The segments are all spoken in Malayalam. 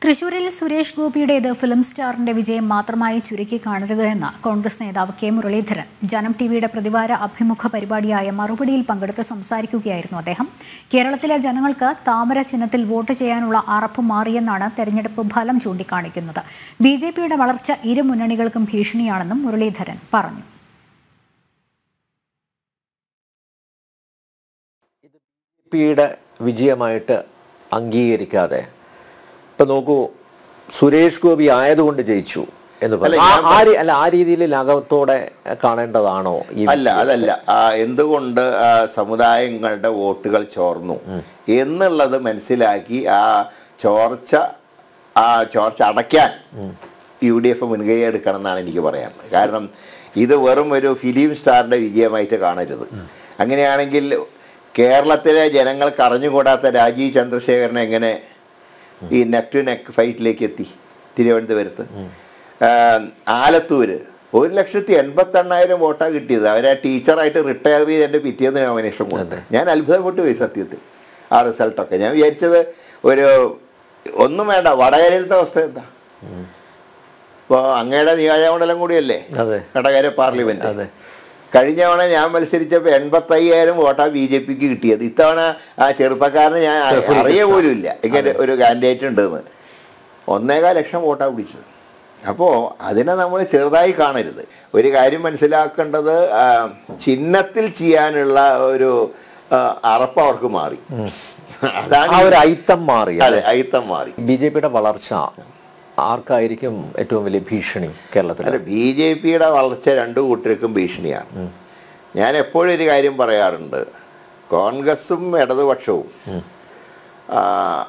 തൃശൂരിൽ സുരേഷ് ഗോപിയുടേത് ഫിലിം സ്റ്റാറിന്റെ വിജയം മാത്രമായി ചുരുക്കി കാണരുത് എന്ന് കോൺഗ്രസ് നേതാവ് കെ മുരളീധരൻ ജനം ടിവിയുടെ പ്രതിവാര അഭിമുഖ പരിപാടിയായ മറുപടിയിൽ പങ്കെടുത്ത് സംസാരിക്കുകയായിരുന്നു അദ്ദേഹം കേരളത്തിലെ ജനങ്ങൾക്ക് താമര ചിഹ്നത്തിൽ വോട്ട് ചെയ്യാനുള്ള അറപ്പ് മാറിയെന്നാണ് തെരഞ്ഞെടുപ്പ് ഫലം ചൂണ്ടിക്കാണിക്കുന്നത് ബി ജെ പിയുടെ വളർച്ച ഇരു മുന്നണികൾക്കും ഭീഷണിയാണെന്നും മുരളീധരൻ പറഞ്ഞു പിയുടെ വിജയമായിട്ട് അംഗീകരിക്കാതെ ഇപ്പൊ നോക്കൂ സുരേഷ് ഗോപി ആയതുകൊണ്ട് ജയിച്ചു എന്ന് പറഞ്ഞു ആ- ആ രീ- അല്ല ആ രീതിയിൽ ലാഘവത്തോടെ കാണേണ്ടതാണോ ഈ അല്ല അതല്ല ആ, എന്തുകൊണ്ട് ആ, സമുദായങ്ങളുടെ വോട്ടുകൾ ചോർന്നു എന്നുള്ളത് മനസ്സിലാക്കി ആ ചോർച്ച ആ ചോർച്ച അടയ്ക്കാൻ യു ഡി എഫ് മുൻകൈ എടുക്കണം എന്നാണ് എനിക്ക് പറയാൻ കാരണം ഇത് വെറും ഒരു ഫിലിം സ്റ്റാറിന്റെ വിജയമായിട്ട് കാണരുത് അങ്ങനെയാണെങ്കിൽ കേരളത്തിലെ ജനങ്ങൾക്ക് അറിഞ്ഞുകൂടാത്ത രാജീവ് ചന്ദ്രശേഖരൻ എങ്ങനെ ഈ നെക്ക് ടു നെക്ക് ഫൈറ്റിലേക്ക് എത്തി തിരുവനന്തപുരത്ത് ആഹ് ആലത്തൂര് ഒരു ലക്ഷത്തി എൺപത്തി എണ്ണായിരം വോട്ടാണ് കിട്ടിയത് അവരെ ടീച്ചറായിട്ട് റിട്ടയർ ചെയ്ത് എൻ്റെ പിറ്റേന്ന് നോമിനേഷൻ കൊടുത്തു ഞാൻ അത്ഭുതപ്പെട്ടു പോയി സത്യത്തിൽ ആ റിസൾട്ടൊക്കെ ഞാൻ വിചാരിച്ചത് ഒരു ഒന്നും വേണ്ട വടകരയിലത്തെ അവസ്ഥ എന്താ ഇപ്പോൾ അങ്ങയുടെ നിയോജകമണ്ഡലം കൂടിയല്ലേ അതെ. വടകര പാർലമെന്റ് അതെ. കഴിഞ്ഞ തവണ ഞാൻ മത്സരിച്ചപ്പോൾ എൺപത്തയ്യായിരം വോട്ടാ ബി ജെ പിക്ക് കിട്ടിയത് ഇത്തവണ ആ ചെറുപ്പക്കാരനെ ഞാൻ അറിയ പോലും ഇല്ല ഇങ്ങനെ ഒരു കാൻഡിഡേറ്റ് ഉണ്ടെന്ന് ഒന്നേകാൽ ലക്ഷം വോട്ടാ പിടിച്ചത് അപ്പോൾ അതിനെ നമ്മൾ ചെറുതായി കാണരുത് ഒരു കാര്യം മനസ്സിലാക്കേണ്ടത് ആ, ചിഹ്നത്തിൽ ചെയ്യാനുള്ള ഒരു ആ, അറപ്പ് അവർക്ക് മാറി അതാണ് ആ ഒരു ഐത്തം മാറി അതെ അയിത്തം മാറി ബി ജെ പിയുടെ വളർച്ച ആർക്കായിരിക്കും ഏറ്റവും വലിയ ഭീഷണി കേരളത്തിൽ അല്ല ബി ജെ പിയുടെ വളർച്ച രണ്ടു കൂട്ടർക്കും ഭീഷണിയാണ് ഞാൻ എപ്പോഴും ഒരു കാര്യം പറയാറുണ്ട് കോൺഗ്രസും ഇടതുപക്ഷവും ആ,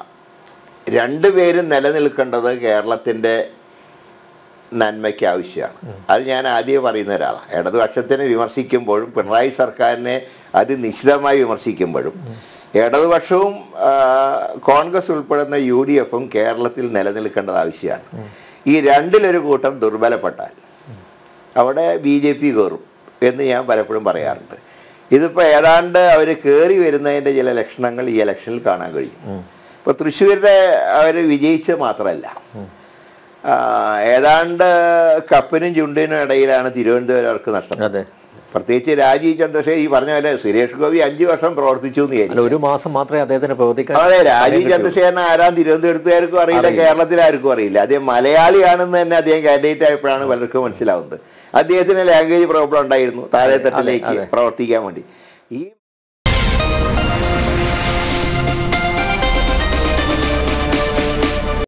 രണ്ടുപേരും നിലനിൽക്കേണ്ടത് കേരളത്തിൻ്റെ നന്മയ്ക്ക് ആവശ്യമാണ് അത് ഞാൻ ആദ്യം പറയുന്ന ഒരാളാണ് ഇടതുപക്ഷത്തിനെ വിമർശിക്കുമ്പോഴും പിണറായി സർക്കാരിനെ അതിനിശ്ചിതമായി വിമർശിക്കുമ്പോഴും ഇടതുപക്ഷവും ആ, കോൺഗ്രസ് ഉൾപ്പെടുന്ന യു ഡി എഫും കേരളത്തിൽ നിലനിൽക്കേണ്ടത് ആവശ്യമാണ് ഈ രണ്ടിലൊരു കൂട്ടം ദുർബലപ്പെട്ടാൽ അവിടെ ബി ജെ പി കയറും എന്ന് ഞാൻ പലപ്പോഴും പറയാറുണ്ട് ഇതിപ്പോൾ ഏതാണ്ട് അവർ കയറി വരുന്നതിൻ്റെ ചില ലക്ഷണങ്ങൾ ഈ ഇലക്ഷനിൽ കാണാൻ കഴിയും ഇപ്പോൾ തൃശ്ശൂരിലെ അവർ വിജയിച്ച് മാത്രമല്ല ആ, ഏതാണ്ട് കപ്പിനും ചുണ്ടിനും ഇടയിലാണ് തിരുവനന്തപുരം അവർക്ക് നഷ്ടം അതെ പ്രത്യേകിച്ച് രാജീവ് ചന്ദ്രശേഖർ ഈ പറഞ്ഞ പോലെ സുരേഷ് ഗോപി അഞ്ചു വർഷം പ്രവർത്തിച്ചു എന്ന് വിചാരിക്കും അല്ല ഒരു മാസം മാത്രമേ അദ്ദേഹത്തിന് പ്രവർത്തിക്കാൻ അതെ രാജീവ് സമയം കിട്ടൂ. ചന്ദ്രശേഖരൻ ആരാം തിരുവനന്തപുരത്തുകാർക്കും അറിയില്ല കേരളത്തിലാർക്കും അറിയില്ല അദ്ദേഹം മലയാളിയാണെന്ന് തന്നെ അദ്ദേഹം കാൻഡിഡേറ്റ് ആയപ്പോഴാണ് പലർക്കും മനസ്സിലാവുന്നത് അദ്ദേഹത്തിന് ലാംഗ്വേജ് പ്രോബ്ലം ഉണ്ടായിരുന്നു താഴെത്തട്ടിലേക്ക് പ്രവർത്തിക്കാൻ വേണ്ടി ഈ